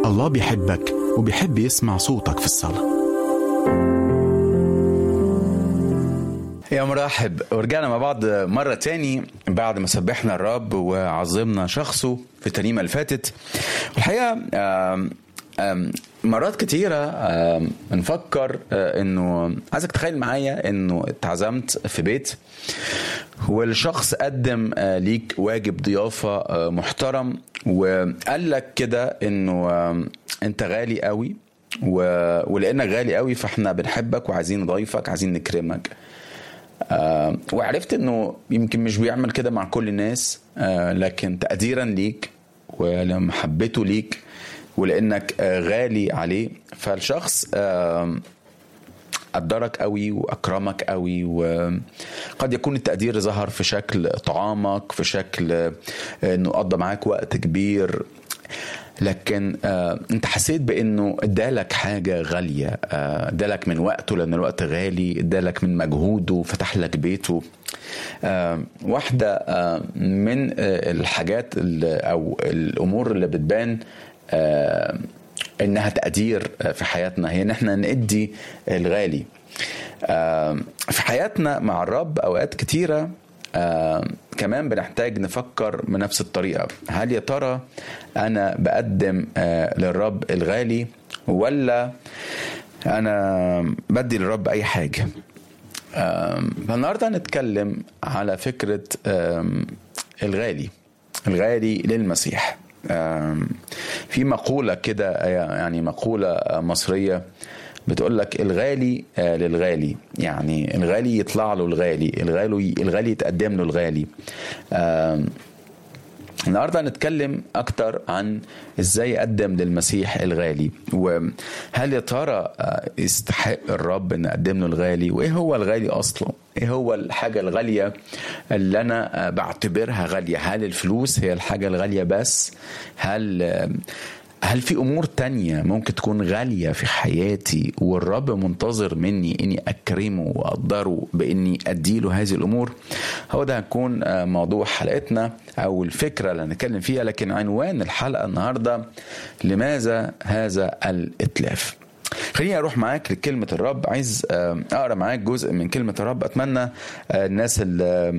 الله بيحبك وبيحب يسمع صوتك في الصلاة يا مرحب ورجعنا مع بعض مرة تاني بعد ما سبحنا الرب وعظمنا شخصه في الترنيمة اللي فاتت والحقيقة آم آم مرات كتيرة آم نفكر آه، انه عايزك تخيل معايا انه اتعزمت في بيت والشخص قدم آه، ليك واجب ضيافة آه، محترم وقال لك كده انه آم، انت غالي قوي و- ولانك غالي قوي فاحنا بنحبك وعايزين نضيفك عايزين نكرمك آه، وعرفت انه يمكن مش بيعمل كده مع كل الناس آه، لكن تقديرا ليك ولمحبته ليك ولانك آه، غالي عليه فالشخص آه، قدرك قوي واكرمك قوي وقد يكون التقدير ظهر في شكل طعامك في شكل آه، انه قضى معاك وقت كبير لكن آه انت حسيت بانه ادالك حاجه غاليه آه، ادالك من وقته لان الوقت غالي ادالك من مجهوده فتح لك بيته آه واحده آه من آه الحاجات ال- او الامور اللي بتبان آه انها تقدير آه، في حياتنا هي ان احنا ندي الغالي آه في حياتنا مع الرب اوقات كتيره آه كمان بنحتاج نفكر بنفس الطريقة هل يا ترى أنا بقدم آه للرب الغالي ولا أنا بدي للرب أي حاجة آم، فالنهاردة هنتكلم على فكرة آم، الغالي الغالي للمسيح آم، في مقولة كده يعني مقولة مصرية بتقول لك الغالي آه، للغالي يعني الغالي يطلع له الغالي الغالي الغالي يتقدم له الغالي آم، النهارده هنتكلم اكتر عن ازاي اقدم للمسيح الغالي وهل يا ترى آه، يستحق الرب ان اقدم له الغالي وايه هو الغالي اصلا ايه هو الحاجه الغاليه اللي انا آه، بعتبرها غاليه هل الفلوس هي الحاجه الغاليه بس هل آه، هل في امور تانية ممكن تكون غالية في حياتي والرب منتظر مني اني اكرمه واقدره باني اديله هذه الامور هو ده هيكون آه، موضوع حلقتنا او الفكرة اللي هنتكلم فيها لكن عنوان الحلقة النهاردة لماذا هذا الاتلاف خليني اروح معاك لكلمة الرب عايز آه، اقرا معاك جزء من كلمة الرب اتمنى آه، الناس اللي